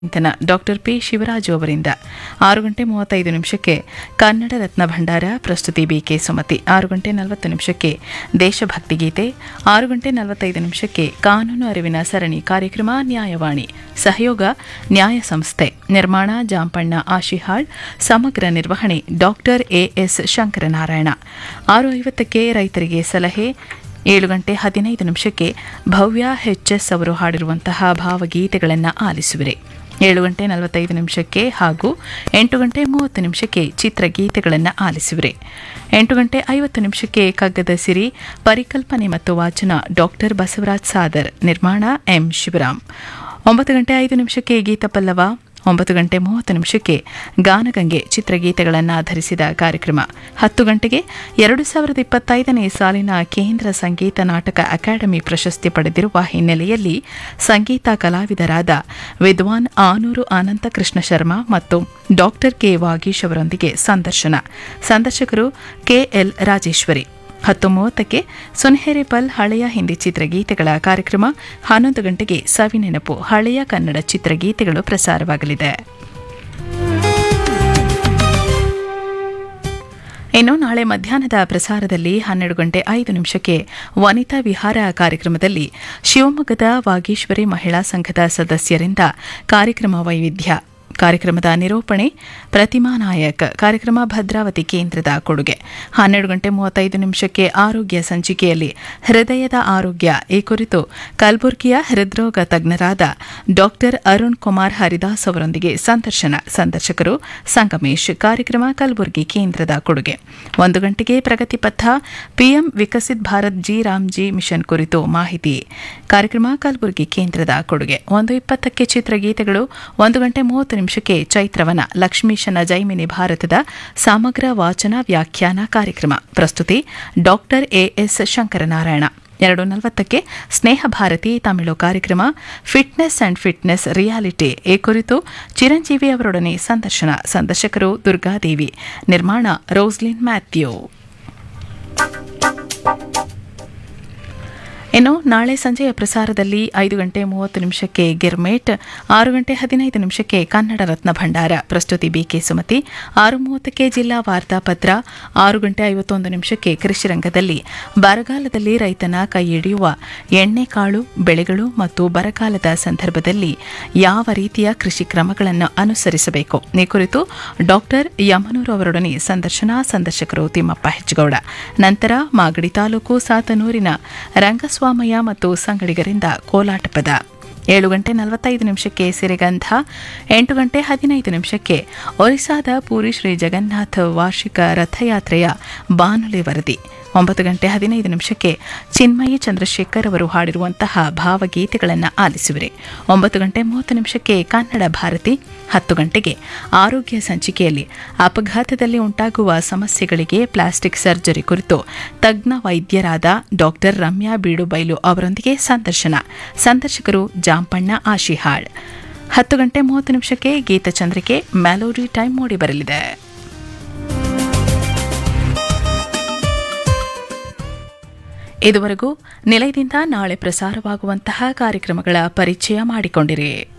ಚಿಂತನ doctor P Shivaraju ಅವರಿಂದ ಆರು ಗಂಟೆ ಮೂವತ್ತೈದು ನಿಮಿಷಕ್ಕೆ ಕನ್ನಡ ರತ್ನ ಭಂಡಾರ ಪ್ರಸ್ತುತಿ ಬಿಕೆ ಸುಮತಿ ಆರು ಗಂಟೆ ನಲವತ್ತು ನಿಮಿಷಕ್ಕೆ ದೇಶಭಕ್ತಿ ಗೀತೆ ಆರು ಗಂಟೆ ನಲವತ್ತೈದು ನಿಮಿಷಕ್ಕೆ ಕಾನೂನು ಅರಿವಿನ ಸರಣಿ ಕಾರ್ಯಕ್ರಮ ನ್ಯಾಯವಾಣಿ ಸಹಯೋಗ ನ್ಯಾಯ ಸಂಸ್ಥೆ ನಿರ್ಮಾಣ ಜಾಂಪಣ್ಣ ಆಶಿಹಾಳ್ ಸಮಗ್ರ ನಿರ್ವಹಣೆ ಡಾಕ್ಟರ್ ಎಎಸ್ ಶಂಕರನಾರಾಯಣ ಆರು ಐವತ್ತಕ್ಕೆ ರೈತರಿಗೆ ಸಲಹೆ ಏಳು ಗಂಟೆ ಹದಿನೈದು ನಿಮಿಷಕ್ಕೆ ಭವ್ಯ ಎಸ್ ಅವರು ಹಾಡಿರುವಂತಹ ಭಾವಗೀತೆಗಳನ್ನು ಆಲಿಸುವಿರಿ ಏಳು ಗಂಟೆ ನಲವತ್ತೈದು ನಿಮಿಷಕ್ಕೆ ಹಾಗೂ ಎಂಟು ಗಂಟೆ ಮೂವತ್ತು ನಿಮಿಷಕ್ಕೆ ಚಿತ್ರಗೀತೆಗಳನ್ನು ಆಲಿಸುವಿರಿ ಎಂಟು ಗಂಟೆ ಐವತ್ತು ನಿಮಿಷಕ್ಕೆ ಕಗ್ಗದ ಸಿರಿ ಪರಿಕಲ್ಪನೆ ಮತ್ತು ವಾಚನ ಡಾಕ್ಟರ್ ಬಸವರಾಜ್ ಸಾದರ್ ನಿರ್ಮಾಣ ಎಂ ಶಿವರಾಮ್ ಒಂಬತ್ತು ಗಂಟೆ ಐದು ನಿಮಿಷಕ್ಕೆ ಗೀತ ಪಲ್ಲವ ಒಂಬತ್ತು ಗಂಟೆ ಮೂವತ್ತು ನಿಮಿಷಕ್ಕೆ ಗಾನಗಂಗೆ ಚಿತ್ರಗೀತೆಗಳನ್ನು ಆಧರಿಸಿದ ಕಾರ್ಯಕ್ರಮ ಹತ್ತು ಗಂಟೆಗೆ ಎರಡು ಸಾವಿರದ ಇಪ್ಪತ್ತೈದನೇ ಸಾಲಿನ ಕೇಂದ್ರ ಸಂಗೀತ ನಾಟಕ ಅಕಾಡೆಮಿ ಪ್ರಶಸ್ತಿ ಪಡೆದಿರುವ ಹಿನ್ನೆಲೆಯಲ್ಲಿ ಸಂಗೀತ ಕಲಾವಿದರಾದ ವಿದ್ವಾನ್ ಆನೂರು ಅನಂತ ಕೃಷ್ಣ ಶರ್ಮಾ ಮತ್ತು ಡಾಕ್ಟರ್ ಕೆ ವಾಗೀಶ್ ಅವರೊಂದಿಗೆ ಸಂದರ್ಶನ ಸಂದರ್ಶಕರು ಕೆಎಲ್ ರಾಜೇಶ್ವರಿ ಹತ್ತು ಮೂವತ್ತಕ್ಕೆ ಸುನ್ಹೆರೆಪಲ್ ಹಳೆಯ ಹಿಂದಿ ಚಿತ್ರಗೀತೆಗಳ ಕಾರ್ಯಕ್ರಮ ಹನ್ನೊಂದು ಗಂಟೆಗೆ ಸವಿನೆನಪು ಹಳೆಯ ಕನ್ನಡ ಚಿತ್ರಗೀತೆಗಳು ಪ್ರಸಾರವಾಗಲಿದೆ ಇನ್ನು ನಾಳೆ ಮಧ್ಯಾಹ್ನದ ಪ್ರಸಾರದಲ್ಲಿ ಹನ್ನೆರಡು ಗಂಟೆ ಐದು ನಿಮಿಷಕ್ಕೆ ವನಿತಾ ವಿಹಾರ ಕಾರ್ಯಕ್ರಮದಲ್ಲಿ ಶಿವಮೊಗ್ಗದ ವಾಗೀಶ್ವರಿ ಮಹಿಳಾ ಸಂಘದ ಸದಸ್ಯರಿಂದ ಕಾರ್ಯಕ್ರಮ ವೈವಿಧ್ಯ ಕಾರ್ಯಕ್ರಮದ ನಿರೂಪಣೆ ಪ್ರತಿಮಾ ನಾಯಕ್ ಕಾರ್ಯಕ್ರಮ ಭದ್ರಾವತಿ ಕೇಂದ್ರದ ಕೊಡುಗೆ ಹನ್ನೆರಡು ಗಂಟೆ ಮೂವತ್ತೈದು ನಿಮಿಷಕ್ಕೆ ಆರೋಗ್ಯ ಸಂಚಿಕೆಯಲ್ಲಿ ಹೃದಯದ ಆರೋಗ್ಯ ಈ ಕುರಿತು ಕಲಬುರಗಿಯ ಹೃದ್ರೋಗ ತಜ್ಞರಾದ ಡಾಕ್ಟರ್ ಅರುಣ್ ಕುಮಾರ್ ಹರಿದಾಸ್ ಅವರೊಂದಿಗೆ ಸಂದರ್ಶನ ಸಂದರ್ಶಕರು ಸಂಗಮೇಶ್ ಕಾರ್ಯಕ್ರಮ ಕಲಬುರಗಿ ಕೇಂದ್ರದ ಕೊಡುಗೆ ಒಂದು ಗಂಟೆಗೆ ಪ್ರಗತಿ ಪಥ PM Viksit Bharat G RAM G mission ಕುರಿತು ಮಾಹಿತಿ ಕಾರ್ಯಕ್ರಮ ಕಲಬುರಗಿ ಕೇಂದ್ರದ ಕೊಡುಗೆ ಒಂದು ಇಪ್ಪತ್ತಕ್ಕೆ ಚಿತ್ರಗೀತೆಗಳು ಒಂದು ಗಂಟೆ ಮೂವತ್ತು ನಿಮಿಷಕ್ಕೆ ಚೈತ್ರವನ ಲಕ್ಷ್ಮೀಶನ ಜೈಮಿನಿ ಭಾರತದ ಸಮಗ್ರ ವಾಚನ ವ್ಯಾಖ್ಯಾನ ಕಾರ್ಯಕ್ರಮ ಪ್ರಸ್ತುತಿ ಡಾಕ್ಟರ್ ಎಎಸ್ ಶಂಕರನಾರಾಯಣ ಎರಡು ನಲವತ್ತಕ್ಕೆ ಸ್ನೇಹ ಭಾರತಿ ತಮಿಳು ಕಾರ್ಯಕ್ರಮ ಫಿಟ್ನೆಸ್ ಅಂಡ್ ಫಿಟ್ನೆಸ್ ರಿಯಾಲಿಟಿ ಈ ಕುರಿತು ಚಿರಂಜೀವಿ ಅವರೊಡನೆ ಸಂದರ್ಶನ ಸಂದರ್ಶಕರು ದುರ್ಗಾದೇವಿ ನಿರ್ಮಾಣ ರೋಸ್ಲಿನ್ ಮ್ಯಾಥ್ಯೂ ಇನ್ನು ನಾಳೆ ಸಂಜೆಯ ಪ್ರಸಾರದಲ್ಲಿ ಐದು ಗಂಟೆ ಮೂವತ್ತು ನಿಮಿಷಕ್ಕೆ ಗಿರ್ಮೇಟ್ ಆರು ಗಂಟೆ ಹದಿನೈದು ನಿಮಿಷಕ್ಕೆ ಕನ್ನಡ ರತ್ನ ಭಂಡಾರ ಪ್ರಸ್ತುತಿ ಬಿಕೆ ಸುಮತಿ ಆರು ಮೂವತ್ತಕ್ಕೆ ಜಿಲ್ಲಾ ವಾರ್ತಾಪತ್ರ ಆರು ಗಂಟೆ ಐವತ್ತೊಂದು ನಿಮಿಷಕ್ಕೆ ಕೃಷಿ ರಂಗದಲ್ಲಿ ಬರಗಾಲದಲ್ಲಿ ರೈತನ ಕೈ ಹಿಡಿಯುವ ಎಣ್ಣೆಕಾಳು ಬೆಳೆಗಳು ಮತ್ತು ಬರಗಾಲದ ಸಂದರ್ಭದಲ್ಲಿ ಯಾವ ರೀತಿಯ ಕೃಷಿ ಕ್ರಮಗಳನ್ನು ಅನುಸರಿಸಬೇಕು ಈ ಕುರಿತು ಡಾಕ್ಟರ್ ಯಮನೂರು ಅವರೊಡನೆ ಸಂದರ್ಶನ ಸಂದರ್ಶಕರು ತಿಮ್ಮಪ್ಪ ಹೆಜ್ಗೌಡ ನಂತರ ಮಾಗಡಿ ತಾಲೂಕು ಸಾತನೂರಿನ ರಂಗಸ್ವಾಮಿ ಸ್ವಾಮಯ್ಯ ಮತ್ತು ಸಂಗಡಿಗರಿಂದ ಕೋಲಾಟ ಪದ ಏಳು ಗಂಟೆ ನಲವತ್ತೈದು ನಿಮಿಷಕ್ಕೆ ಸಿರಿಗಂಧ ಎಂಟು ಗಂಟೆ ಹದಿನೈದು ನಿಮಿಷಕ್ಕೆ ಒರಿಸ್ಸಾದ ಪೂರಿ ಶ್ರೀ ಜಗನ್ನಾಥ ವಾರ್ಷಿಕ ರಥಯಾತ್ರೆಯ ಬಾನುಲಿ ವರದಿ ಒಂಬತ್ತು ಗಂಟೆ ಹದಿನೈದು ನಿಮಿಷಕ್ಕೆ ಚಿನ್ಮಯಿ ಚಂದ್ರಶೇಖರ್ ಅವರು ಹಾಡಿರುವಂತಹ ಭಾವಗೀತೆಗಳನ್ನು ಆಲಿಸುವಿರಿ ಒಂಬತ್ತು ಗಂಟೆ ಮೂವತ್ತು ನಿಮಿಷಕ್ಕೆ ಕನ್ನಡ ಭಾರತಿ ಹತ್ತು ಗಂಟೆಗೆ ಆರೋಗ್ಯ ಸಂಚಿಕೆಯಲ್ಲಿ ಅಪಘಾತದಲ್ಲಿ ಉಂಟಾಗುವ ಸಮಸ್ಯೆಗಳಿಗೆ ಪ್ಲಾಸ್ಟಿಕ್ ಸರ್ಜರಿ ಕುರಿತು ತಜ್ಞ ವೈದ್ಯರಾದ ಡಾಕ್ಟರ್ ರಮ್ಯಾ ಬೀಡುಬೈಲು ಅವರೊಂದಿಗೆ ಸಂದರ್ಶನ ಸಂದರ್ಶಕರು ಜಾಂಪಣ್ಣ ಆಶಿಹಾಳ್ ಹತ್ತು ಗಂಟೆ ಮೂವತ್ತು ನಿಮಿಷಕ್ಕೆ ಗೀತಚಂದ್ರಿಕೆ ಮೆಲೋಡಿ ಟೈಮ್ ಮೂಡಿ ಬರಲಿದೆ ಇದುವರೆಗೂ ನಿಲಯದಿಂದ ನಾಳೆ ಪ್ರಸಾರವಾಗುವಂತಹ ಕಾರ್ಯಕ್ರಮಗಳ ಪರಿಚಯ ಮಾಡಿಕೊಂಡಿರಿ